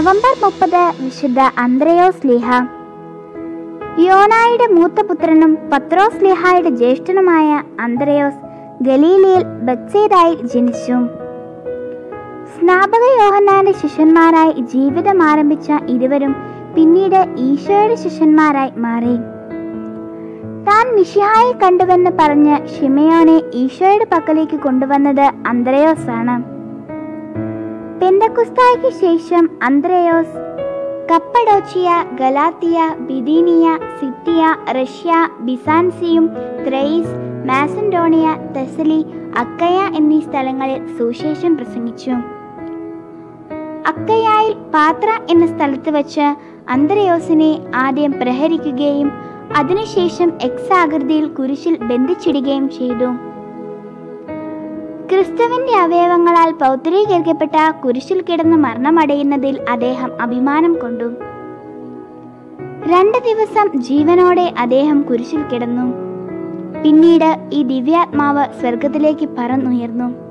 November മുപ്പത് വിശുദ്ധ അന്ത്രയോസ് ലീഹ യോനായുടെ മൂത്ത പുത്രനും പത്രോസ് ലീഹായുടെ ജ്യേഷ്ഠനുമായ അന്ത്രയോസ് ഗലീലയിൽ ബക്സേതായി ജനിച്ചു സ്നാപക യോഹന്നാന്റെ ശിഷ്യന്മാരായി ജീവിതം ആരംഭിച്ച ഇരുവരും പിന്നീട് ഈശോയുടെ ശിഷ്യന്മാരായി മാറി താൻ മിഷിഹായെ കണ്ടുവെന്ന് പറഞ്ഞ് ഷിമയോനെ ഈശോയുടെ പക്കലേക്ക് കൊണ്ടുവന്നത് അന്ത്രയോസ് ആണ് പെന്തക്കുസ്തായ്ക്ക് ശേഷം Anthrayos Cappadocia Galatia Bithynia Scythia Russia ബിസാൻസിയും ത്രൈസ് മാസൻഡോണിയ തെസലി അക്കയ എന്നീ സ്ഥലങ്ങളിൽ സുവിശേഷം പ്രസംഗിച്ചു അക്കയായിൽ പാത്ര എന്ന സ്ഥലത്ത് വച്ച് അന്ത്രയോസിനെ ആദ്യം പ്രഹരിക്കുകയും അതിനുശേഷം എക്സ് ആകൃതിയിൽ കുരിശിൽ ബന്ധിച്ചിടുകയും ചെയ്തു ക്രിസ്തുവിന്റെ അവയവങ്ങളാൽ പൗത്രീകരിക്കപ്പെട്ട കുരിശിൽ കിടന്ന് മരണമടയുന്നതിൽ അദ്ദേഹം അഭിമാനം കൊണ്ടു രണ്ട് ദിവസം ജീവനോടെ അദ്ദേഹം കുരിശിൽ കിടന്നു പിന്നീട് ഈ ദിവ്യാത്മാവ് സ്വർഗത്തിലേക്ക് പറന്നുയർന്നു